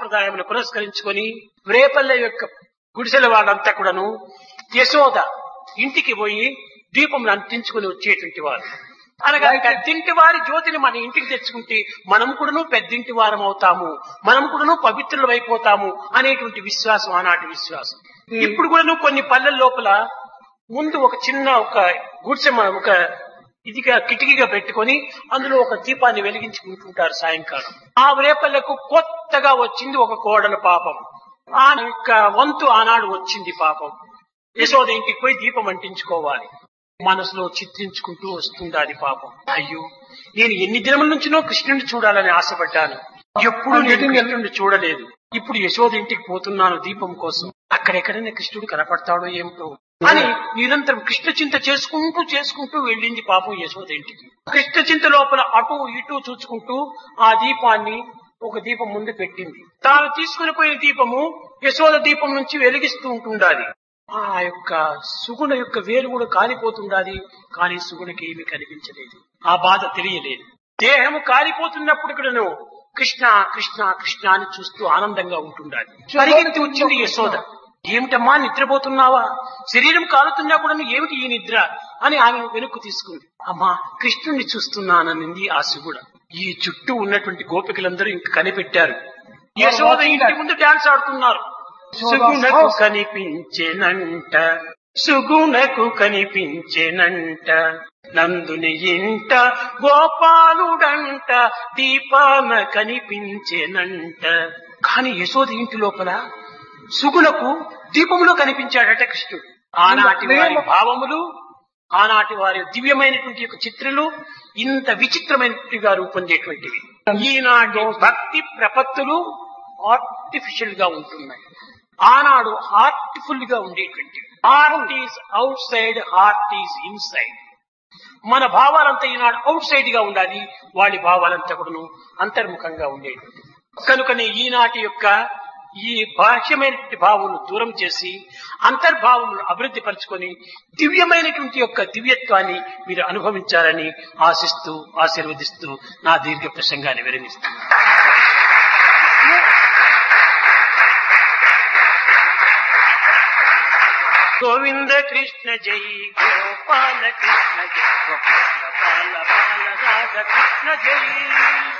సాంప్రదాయములు పురస్కరించుకొని రేపల్లె యొక్క గుడిసెల వాళ్ళంతా కూడాను యశోద ఇంటికి పోయి దీపములు అంటించుకుని వచ్చేటువంటి వారు అనగా పెద్దింటి వారి జ్యోతిని మన ఇంటికి తెచ్చుకుంటే మనం కూడాను పెద్దింటి వారం అవుతాము మనం కూడాను పవిత్రులు అయిపోతాము అనేటువంటి విశ్వాసం ఆనాటి విశ్వాసం ఇప్పుడు కూడాను కొన్ని పల్లెల లోపల ముందు ఒక చిన్న ఒక గుడిసె మ- ఒక ఇదిగా కిటికీగా పెట్టుకొని అందులో ఒక దీపాన్ని వెలిగించుకుంటుంటారు సాయంకాలం ఆ రేపల్లకు కొత్తగా వచ్చింది ఒక కోడల పాపం ఆ యొక్క వంతు ఆనాడు వచ్చింది పాపం యశోద ఇంటికి పోయి దీపం అంటించుకోవాలి మనసులో చిత్రించుకుంటూ వస్తుండాలి పాపం అయ్యో నేను ఎన్ని దినముల నుంచినో కృష్ణుడిని చూడాలని ఆశపడ్డాను ఎప్పుడు నేను కృష్ణుడిని చూడలేదు ఇప్పుడు యశోద ఇంటికి పోతున్నాను దీపం కోసం అక్కడెక్కడైనా కృష్ణుడు కనపడతాడో ఏమిటో అని నిరంతరం కృష్ణ చింత చేసుకుంటూ చేసుకుంటూ వెళ్ళింది పాపం యశోద ఇంటికి కృష్ణ చింత లోపల అటు ఇటు చూసుకుంటూ ఆ దీపాన్ని ఒక దీపం ముందు పెట్టింది తాను తీసుకుని పోయిన దీపము యశోద దీపం నుంచి వెలిగిస్తూ ఉంటుండాలి ఆ యొక్క సుగుణ యొక్క వేరు కూడా కాలిపోతుండాలి కానీ సుగుణకి ఏమీ కనిపించలేదు ఆ బాధ తెలియలేదు దేహము కాలిపోతున్నప్పుడు కూడాను కృష్ణ కృష్ణ కృష్ణ అని చూస్తూ ఆనందంగా ఉంటుండాలి పరిగెత్తి వచ్చింది యశోద ఏమిటమ్మా నిద్రపోతున్నావా శరీరం కాలుతున్నా కూడా ఏమిటి ఈ నిద్ర అని ఆమె వెనుక్కు తీసుకుంది అమ్మా కృష్ణుణ్ణి చూస్తున్నాననింది ఆ శివుడు ఈ చుట్టూ ఉన్నటువంటి గోపికలందరూ ఇంక కనిపెట్టారు యశోద ఇంటి ముందు డాన్స్ ఆడుతున్నారు సుగుణకు కనిపించేనంట సుగుణకు కనిపించేనంట నందుని ఇంట గోపాలుడంట దీపాన కనిపించేనంట కాని యశోద ఇంటి లోపల సుగుణకు దీపములో కనిపించాడట కృష్ణుడు ఆనాటి వారి భావములు ఆనాటి వారి దివ్యమైనటువంటి యొక్క చిత్రలు ఇంత విచిత్రమైనట్టుగా రూపొందేటువంటివి ఈనాటి భక్తి ప్రపత్తులు ఆర్టిఫిషియల్ గా ఉంటున్నాయి ఆనాడు హార్ట్ఫుల్ గా ఉండేటువంటి heart is outside heart is inside మన భావాలంతా ఈనాడు అవుట్ సైడ్ గా ఉండాలి వాడి భావాలంతా కూడాను అంతర్ముఖంగా ఉండేటువంటి కనుకనే ఈనాటి యొక్క ఈ బాహ్యమైనటువంటి భావములు దూరం చేసి అంతర్భావములను అభివృద్ధి పరుచుకొని దివ్యమైనటువంటి యొక్క దివ్యత్వాన్ని మీరు అనుభవించాలని ఆశిస్తూ ఆశీర్వదిస్తూ నా దీర్ఘ ప్రసంగాన్ని విరమిస్తున్నాను గోవింద కృష్ణ జై గోపాల కృష్ణ జై గోపాల బాల బాల రాధ కృష్ణ జై